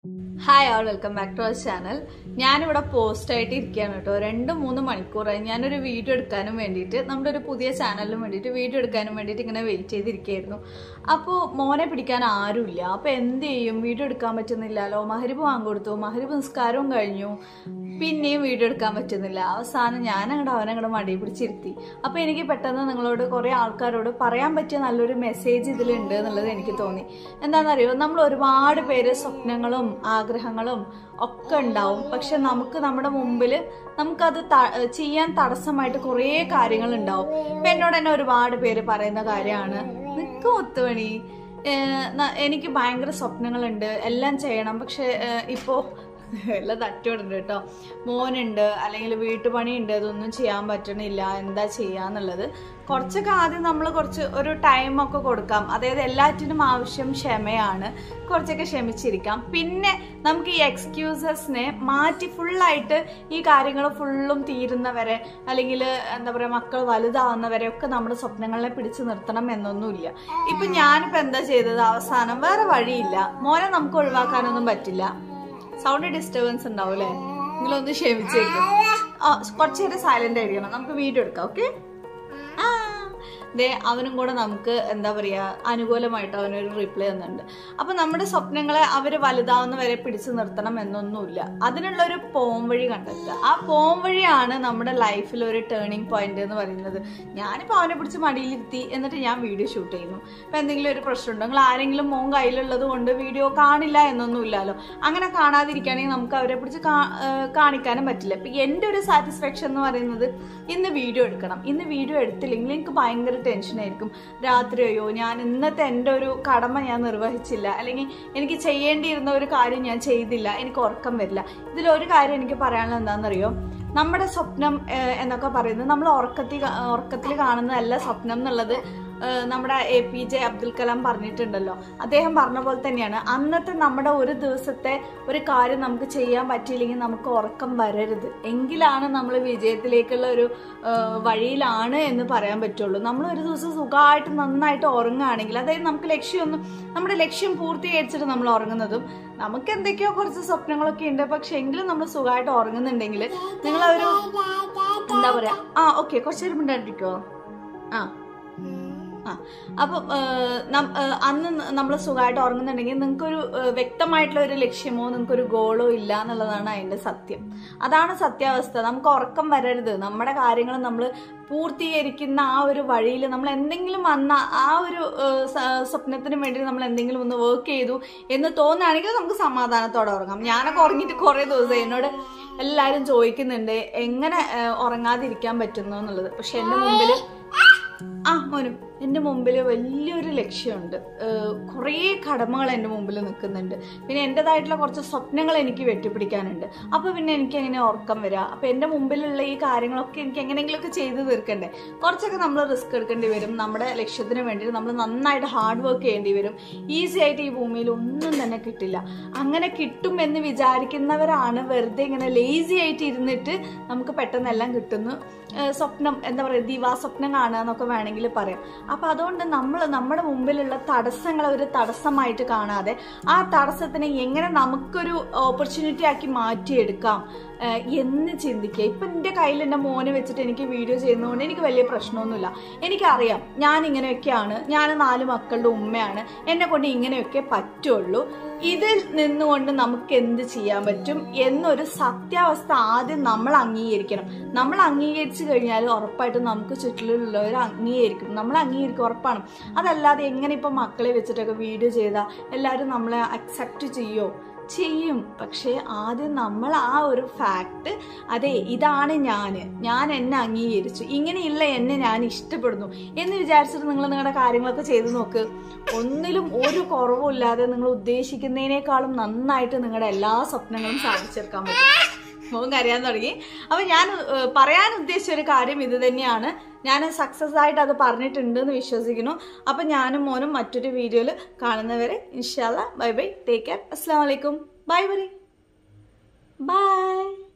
hi all welcome back to our channel ഞാനിവിടെ post ആയിട്ട് ഇരിക്കുകയാണ് കേട്ടോ രണ്ട് മൂന്ന് മണിക്കൂറായി ഞാനൊരു വീഡിയോ എടുക്കാനും വേണ്ടിയിട്ട് നമ്മുടെ ഒരു പുതിയ ചാനലിനും വേണ്ടിയിട്ട് വീഡിയോ എടുക്കാനും വേണ്ടിയിട്ട് ഇങ്ങനെ വെയിറ്റ് ചെയ്തിരിക്കുകയായിരുന്നു അപ്പോൾ മോനെ പിടിക്കാൻ ആരുമില്ല അപ്പോൾ എന്ത് ചെയ്യും വീഡിയോ എടുക്കാൻ പറ്റുന്നില്ലല്ലോ മഹരിബ് വാങ്ങിക്കൊടുത്തു മഹരിബ് നിസ്കാരവും കഴിഞ്ഞു പിന്നെയും വീഡിയോ എടുക്കാൻ പറ്റുന്നില്ല അവസാനം ഞാൻ അങ്ങോട്ട് അവനങ്ങോട്ട് മടി പിടിച്ചിരുത്തി അപ്പോൾ എനിക്ക് പെട്ടെന്ന് നിങ്ങളോട് കുറേ ആൾക്കാരോട് പറയാൻ പറ്റിയ നല്ലൊരു മെസ്സേജ് ഇതിലുണ്ട് എന്നുള്ളത് എനിക്ക് തോന്നി എന്താണെന്നറിയോ നമ്മൾ ഒരുപാട് പേര് സ്വപ്നങ്ങളും ആഗ്രഹങ്ങളും ഒക്കെ ഉണ്ടാവും പക്ഷെ നമുക്ക് നമ്മുടെ മുമ്പിൽ നമുക്കത് ത- ചെയ്യാൻ തടസ്സമായിട്ട് കുറേ കാര്യങ്ങൾ ഉണ്ടാവും ഇപ്പം എന്നോട് തന്നെ ഒരുപാട് പേര് പറയുന്ന കാര്യമാണ് നിൽക്കും ഒത്തുമണി ഏഹ് ന- എനിക്ക് ഭയങ്കര സ്വപ്നങ്ങളുണ്ട് എല്ലാം ചെയ്യണം പക്ഷെ ഏഹ് ഇപ്പോ എല്ലാം തട്ടോടുണ്ട് കേട്ടോ മോനുണ്ട് അല്ലെങ്കിൽ വീട്ടുപണിയുണ്ട് അതൊന്നും ചെയ്യാൻ പറ്റണില്ല എന്താ ചെയ്യാന്നുള്ളത് കുറച്ചൊക്കെ ആദ്യം നമ്മൾ കുറച്ച് ഒരു ടൈമൊക്കെ കൊടുക്കാം അതായത് എല്ലാറ്റിനും ആവശ്യം ക്ഷമയാണ് കുറച്ചൊക്കെ ക്ഷമിച്ചിരിക്കാം പിന്നെ നമുക്ക് ഈ എക്സ്ക്യൂസസിനെ മാറ്റി ഫുള്ളായിട്ട് ഈ കാര്യങ്ങൾ ഫുള്ളും തീരുന്നവരെ അല്ലെങ്കിൽ എന്താ പറയുക മക്കൾ വലുതാവുന്നവരെ ഒക്കെ നമ്മുടെ സ്വപ്നങ്ങളെ പിടിച്ചു നിർത്തണം എന്നൊന്നുമില്ല ഇപ്പൊ ഞാനിപ്പോ എന്താ ചെയ്തത് അവസാനം വേറെ വഴിയില്ല മോനെ നമുക്ക് ഒഴിവാക്കാനൊന്നും പറ്റില്ല സൗണ്ട് ഡിസ്റ്റർബൻസ് ഉണ്ടാവും അല്ലേ നിങ്ങളൊന്ന് ക്ഷമിച്ചേക്കും ആ കുറച്ചു നേരം സൈലന്റ് ആയിരിക്കണം നമുക്ക് വീഡിയോ എടുക്കാം ഓക്കെ ആ ദേ അവനും കൂടെ നമുക്ക് എന്താ പറയുക അനുകൂലമായിട്ട് അവനൊരു റിപ്ലൈ തന്നിട്ടുണ്ട് അപ്പൊ നമ്മുടെ സ്വപ്നങ്ങളെ അവർ വലുതാവുന്ന വരെ പിടിച്ചു നിർത്തണം എന്നൊന്നുമില്ല അതിനുള്ള ഒരു പോം വഴി കണ്ടെത്തുക ആ പോം വഴിയാണ് നമ്മുടെ ലൈഫിൽ ഒരു ടേണിംഗ് പോയിന്റ് എന്ന് പറയുന്നത് ഞാനിപ്പോൾ അവനെ പിടിച്ച് മടിയിലിരുത്തി എന്നിട്ട് ഞാൻ വീഡിയോ ഷൂട്ട് ചെയ്യുന്നു ഇപ്പം എന്തെങ്കിലും ഒരു പ്രശ്നമുണ്ടോ നിങ്ങൾ ആരെങ്കിലും മോൻ കയ്യിലുള്ളത് കൊണ്ട് വീഡിയോ കാണില്ല എന്നൊന്നുമില്ലല്ലോ അങ്ങനെ കാണാതിരിക്കുകയാണെങ്കിൽ നമുക്ക് അവരെ പിടിച്ച് കാ- ഏഹ് കാണിക്കാനും പറ്റില്ല ഇപ്പം എൻ്റെ ഒരു സാറ്റിസ്ഫാക്ഷൻ എന്ന് പറയുന്നത് ഇന്ന് വീഡിയോ എടുക്കണം ഇന്ന് വീഡിയോ എടുത്തില്ലെങ്കിൽ എനിക്ക് ഭയങ്കര ടെൻഷനായിരിക്കും രാത്രിയോ ഞാൻ ഇന്നത്തെ എൻ്റെ ഒരു കടമ ഞാൻ നിർവഹിച്ചില്ല അല്ലെങ്കിൽ എനിക്ക് ചെയ്യേണ്ടിയിരുന്ന ഒരു കാര്യം ഞാൻ ചെയ്തില്ല എനിക്ക് ഉറക്കം വരില്ല ഇതിലൊരു കാര്യം എനിക്ക് പറയാനുള്ളത് എന്താണെന്നറിയോ നമ്മുടെ സ്വപ്നം ഏഹ്, എന്നൊക്കെ പറയുന്നത് നമ്മൾ ഉറക്കത്തിൽ കാ- ഉറക്കത്തിൽ കാണുന്നതല്ല സ്വപ്നം എന്നുള്ളത് ഏഹ്, നമ്മുടെ A P J Abdul Kalam പറഞ്ഞിട്ടുണ്ടല്ലോ അദ്ദേഹം പറഞ്ഞ പോലെ തന്നെയാണ് അന്നത്തെ നമ്മുടെ ഒരു ദിവസത്തെ ഒരു കാര്യം നമുക്ക് ചെയ്യാൻ പറ്റിയില്ലെങ്കിൽ നമുക്ക് ഉറക്കം വരരുത് എങ്കിലാണ് നമ്മൾ വിജയത്തിലേക്കുള്ള ഒരു ഏഹ്, വഴിയിലാണ് എന്ന് പറയാൻ പറ്റുള്ളൂ നമ്മൾ ഒരു ദിവസം സുഖമായിട്ട് നന്നായിട്ട് ഉറങ്ങുകയാണെങ്കിൽ അതായത് നമുക്ക് ലക്ഷ്യമൊന്നും നമ്മുടെ ലക്ഷ്യം പൂർത്തീകരിച്ചിട്ട് നമ്മൾ ഉറങ്ങുന്നതും നമുക്ക് എന്തൊക്കെയോ കുറച്ച് സ്വപ്നങ്ങളൊക്കെ ഉണ്ട് പക്ഷെ എങ്കിലും നമ്മൾ സുഖമായിട്ട് ഉറങ്ങുന്നുണ്ടെങ്കിൽ നിങ്ങളൊരു എന്താ പറയാ ആ ഓക്കെ കുറച്ച് നേരം മിണ്ടാണ്ടിരിക്കോ ആ ആ അപ്പം അന്ന് നമ്മൾ സുഖമായിട്ട് ഉറങ്ങുന്നുണ്ടെങ്കിൽ നിങ്ങൾക്കൊരു ഏഹ്, വ്യക്തമായിട്ടുള്ള ഒരു ലക്ഷ്യമോ നിങ്ങൾക്കൊരു ഗോളോ ഇല്ല എന്നുള്ളതാണ് അതിന്റെ സത്യം അതാണ് സത്യാവസ്ഥ നമുക്ക് ഉറക്കം വരരുത് നമ്മുടെ കാര്യങ്ങൾ നമ്മൾ പൂർത്തീകരിക്കുന്ന ആ ഒരു വഴിയിൽ നമ്മൾ എന്തെങ്കിലും വന്ന ആ ഒരു ഏഹ്, സ- സ്വപ്നത്തിന് വേണ്ടി നമ്മൾ എന്തെങ്കിലും ഒന്ന് വർക്ക് ചെയ്തു എന്ന് തോന്നുകയാണെങ്കിൽ നമുക്ക് സമാധാനത്തോടെ ഉറങ്ങാം ഞാനൊക്കെ ഉറങ്ങിയിട്ട് കുറേ ദിവസം എന്നോട് എല്ലാവരും ചോദിക്കുന്നുണ്ട് എങ്ങനെ ഏഹ്, ഉറങ്ങാതിരിക്കാൻ പറ്റുന്നു എന്നുള്ളത് പക്ഷെ എൻ്റെ മുമ്പിൽ ആ മോനും എൻ്റെ മുമ്പിൽ വലിയൊരു ലക്ഷ്യമുണ്ട് ഏഹ് കുറേ കടമകൾ എൻ്റെ മുമ്പിൽ നിൽക്കുന്നുണ്ട് പിന്നെ എൻ്റെതായിട്ടുള്ള കുറച്ച് സ്വപ്നങ്ങൾ എനിക്ക് വെട്ടിപ്പിടിക്കാനുണ്ട് അപ്പോൾ പിന്നെ എനിക്ക് എങ്ങനെ ഉറക്കം വരിക അപ്പോൾ എൻ്റെ മുമ്പിലുള്ള ഈ കാര്യങ്ങളൊക്കെ എനിക്ക് എങ്ങനെയെങ്കിലുമൊക്കെ ചെയ്ത് തീർക്കണ്ടേ കുറച്ചൊക്കെ നമ്മൾ റിസ്ക് എടുക്കേണ്ടി വരും നമ്മുടെ ലക്ഷ്യത്തിന് വേണ്ടിയിട്ട് നമ്മൾ നന്നായിട്ട് ഹാർഡ് വർക്ക് ചെയ്യേണ്ടി വരും ഈസി ആയിട്ട് ഈ ഭൂമിയിൽ ഒന്നും തന്നെ കിട്ടില്ല അങ്ങനെ കിട്ടും എന്ന് വിചാരിക്കുന്നവരാണ് വെറുതെ ഇങ്ങനെ ലേസി ആയിട്ട് ഇരുന്നിട്ട് നമുക്ക് പെട്ടെന്ന് എല്ലാം കിട്ടുന്നു ഏഹ് സ്വപ്നം എന്താ പറയുക ദിവാസ്വപ്നം കാണുക എന്നൊക്കെ വേണമെങ്കിൽ പറയാം അപ്പം അതുകൊണ്ട് നമ്മൾ നമ്മുടെ മുമ്പിലുള്ള തടസ്സങ്ങളെ ഒരു തടസ്സമായിട്ട് കാണാതെ ആ തടസ്സത്തിനെ എങ്ങനെ നമുക്കൊരു ഓപ്പർച്യൂണിറ്റി ആക്കി മാറ്റിയെടുക്കാം ഏഹ് എന്ന് ചിന്തിക്കുക ഇപ്പം എൻ്റെ കയ്യിൽ എൻ്റെ മോനെ വെച്ചിട്ട് എനിക്ക് വീഡിയോ ചെയ്യുന്നതുകൊണ്ട് എനിക്ക് വലിയ പ്രശ്നമൊന്നുമില്ല എനിക്കറിയാം ഞാൻ ഇങ്ങനെയൊക്കെയാണ് ഞാൻ നാല് മക്കളുടെ ഉമ്മയാണ് എന്നെ കൊണ്ട് ഇങ്ങനെയൊക്കെ പറ്റുള്ളൂ ഇതിൽ നിന്നുകൊണ്ട് നമുക്ക് എന്ത് ചെയ്യാൻ പറ്റും എന്നൊരു സത്യാവസ്ഥ ആദ്യം നമ്മൾ അംഗീകരിക്കണം നമ്മൾ അംഗീകരിച്ചു കഴിഞ്ഞാൽ ഉറപ്പായിട്ടും നമുക്ക് ചുറ്റിലുള്ളവർ അംഗീകരിക്കും നമ്മൾ അംഗീകരിക്കും ഉറപ്പാണ് അതല്ലാതെ എങ്ങനെ ഇപ്പം മക്കളെ വെച്ചിട്ടൊക്കെ വീഡിയോ ചെയ്താൽ എല്ലാവരും നമ്മളെ അക്സെപ്റ്റ് ചെയ്യോ ചെയ്യും പക്ഷേ ആദ്യം നമ്മൾ ആ ഒരു ഫാക്ട് അതെ ഇതാണ് ഞാൻ ഞാൻ എന്നെ അംഗീകരിച്ചു ഇങ്ങനെയുള്ള എന്നെ ഞാൻ ഇഷ്ടപ്പെടുന്നു എന്ന് വിചാരിച്ചിട്ട് നിങ്ങൾ നിങ്ങളുടെ കാര്യങ്ങളൊക്കെ ചെയ്തു നോക്ക് ഒന്നിലും ഒരു കുറവും ഇല്ലാതെ നിങ്ങൾ ഉദ്ദേശിക്കുന്നതിനേക്കാളും നന്നായിട്ട് നിങ്ങളുടെ എല്ലാ സ്വപ്നങ്ങളും സാധിച്ചെടുക്കാൻ പറ്റും മോൻ കരയാൻ തുടങ്ങി അപ്പൊ ഞാൻ ഏഹ്, പറയാൻ ഉദ്ദേശിച്ച ഒരു കാര്യം ഇത് തന്നെയാണ് ഞാൻ സക്സസ് ആയിട്ട് അത് പറഞ്ഞിട്ടുണ്ട് എന്ന് വിശ്വസിക്കുന്നു അപ്പൊ ഞാനും മോനും മറ്റൊരു വീഡിയോയിൽ കാണുന്നവരെ ഇൻഷാല്ല ബൈ ബൈ ടേക്ക് കെയർ അസ്സാം വലൈക്കും ബൈ ബൈ ബൈ